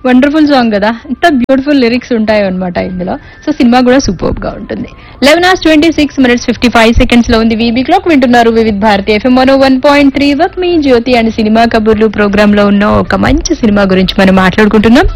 wonderful song కదా ఎంత beautiful lyrics ఉంటాయో అనమాట ఇందులో సో సినిమా కూడా సూపర్ గా ఉంటుంది eleven hours twenty six minutes fifty five seconds లో ఉంది వీబీ క్లాక్ వింటున్నారు Vividh Bharati FM one one point three వర్క్ మీ జ్యోతి అండ్ సినిమా కబుర్లు ప్రోగ్రామ్ లో ఉన్న ఒక మంచి సినిమా గురించి మనం మాట్లాడుకుంటున్నాం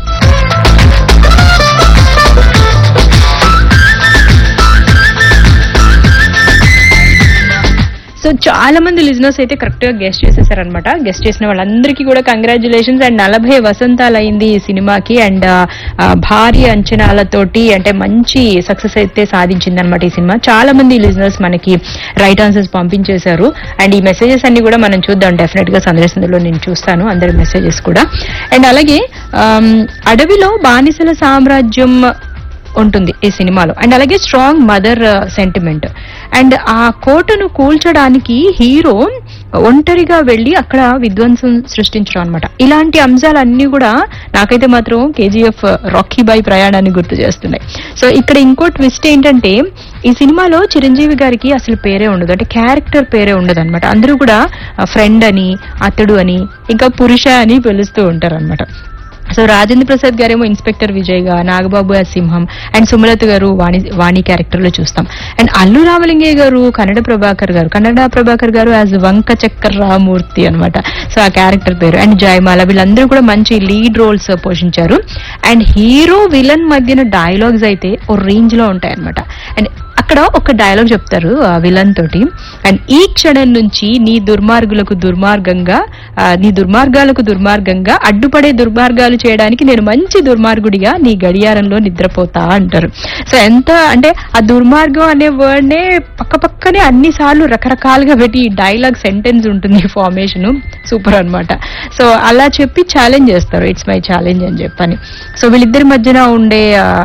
సో చాలా మంది లిజినర్స్ అయితే కరెక్ట్ గా గెస్ట్ చేసేసారనమాట గెస్ట్ చేసిన వాళ్ళందరికీ కూడా కంగ్రాచులేషన్స్ అండ్ నలభై వసంతాలు అయింది ఈ సినిమాకి అండ్ భారీ అంచనాలతోటి అంటే మంచి సక్సెస్ అయితే సాధించింది అనమాట ఈ సినిమా చాలా మంది లిజినర్స్ మనకి రైట్ ఆన్సర్స్ పంపించేశారు అండ్ ఈ మెసేజెస్ అన్ని కూడా మనం చూద్దాం డెఫినెట్ గా సందర్శనలో నేను చూస్తాను అందరి మెసేజెస్ కూడా అండ్ అలాగే ఆమ్, అడవిలో బానిసల సామ్రాజ్యం ఉంటుంది ఈ సినిమాలో అండ్ అలాగే స్ట్రాంగ్ మదర్ సెంటిమెంట్ అండ్ ఆ కోటను కూల్చడానికి హీరో ఒంటరిగా వెళ్లి అక్కడ విధ్వంసం సృష్టించడం అనమాట ఇలాంటి అంశాలన్నీ కూడా నాకైతే మాత్రం కేజీఎఫ్ రాకీ బాయ్ ప్రయాణాన్ని గుర్తు చేస్తున్నాయి సో ఇక్కడ ఇంకో ట్విస్ట్ ఏంటంటే ఈ సినిమాలో చిరంజీవి గారికి అసలు పేరే ఉండదు అంటే క్యారెక్టర్ పేరే ఉండదు అనమాట అందరూ కూడా ఫ్రెండ్ అని అతడు అని ఇంకా పురుష అని పిలుస్తూ ఉంటారు అనమాట సో రాజేంద్ర ప్రసాద్ గారేమో ఇన్స్పెక్టర్ విజయ్ గా Nagababu as Simham and Sumalatha garu Vani Vani character లో చూస్తాం అండ్ అల్లు రామలింగయ్య గారు కన్నడ ప్రభాకర్ గారు కన్నడ ప్రభాకర్ గారు యాజ్ వంక చక్కర్ రామూర్తి అన్నమాట సో ఆ క్యారెక్టర్ పేరు అండ్ జయమాల వీళ్ళందరూ కూడా మంచి లీడ్ రోల్స్ పోషించారు అండ్ హీరో విలన్ మధ్యన డైలాగ్స్ అయితే ఓ రేంజ్ లో ఉంటాయి అనమాట అండ్ అక్కడ ఒక డైలాగ్ చెప్తారు ఆ విలన్ తోటి అండ్ ఈ క్షణం నుంచి నీ దుర్మార్గులకు దుర్మార్గంగా ఆ, నీ దుర్మార్గాలకు దుర్మార్గంగా అడ్డుపడే దుర్మార్గాలు చేయడానికి నేను మంచి దుర్మార్గుడిగా నీ గడియారంలో నిద్రపోతా అంటారు సో ఎంత అంటే ఆ దుర్మార్గం అనే వర్డ్ నే పక్క పక్కనే అన్ని సార్లు రకరకాలుగా పెట్టి డైలాగ్ సెంటెన్స్ ఉంటుంది ఫార్మేషన్ సూపర్ అన్నమాట సో అలా చెప్పి ఛాలెంజ్ చేస్తారు ఇట్స్ మై ఛాలెంజ్ అని చెప్పని సో వీళ్ళిద్దరి మధ్యన ఉండే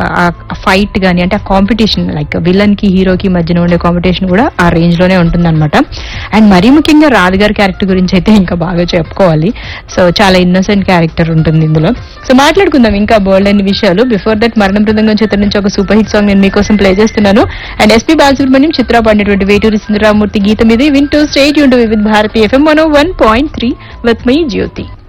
ఫైట్ గానీ అంటే ఆ కాంపిటీషన్ లైక్ విలన్ కి హీరోకి మధ్యన ఉండే కాంపిటీషన్ కూడా ఆ రేంజ్ లోనే ఉంటుంది అనమాట అండ్ మరీ ముఖ్యంగా రాధ గారి క్యారెక్టర్ గురించి అయితే ఇంకా బాగా చెప్పుకోవాలి సో చాలా ఇన్నోసెంట్ క్యారెక్టర్ ఉంటుంది ఇందులో సో మాట్లాడుకుందాం ఇంకా బోల్డ్ అన్ని విషయాలు బిఫోర్ దట్ మరణ బృందంగం చిత్రం నుంచి ఒక సూపర్ హిట్ సాంగ్ నేను మీకోసం ప్లే చేస్తున్నాను అండ్ ఎస్పీ బాలసుబ్రహ్మణ్యం చిత్ర పాడినటువంటి వేటూరి సుందరరామూర్తి గీతం ఇది వింటూ స్టేట్ యూన్ with Bharati FM one one point three with my Jyothi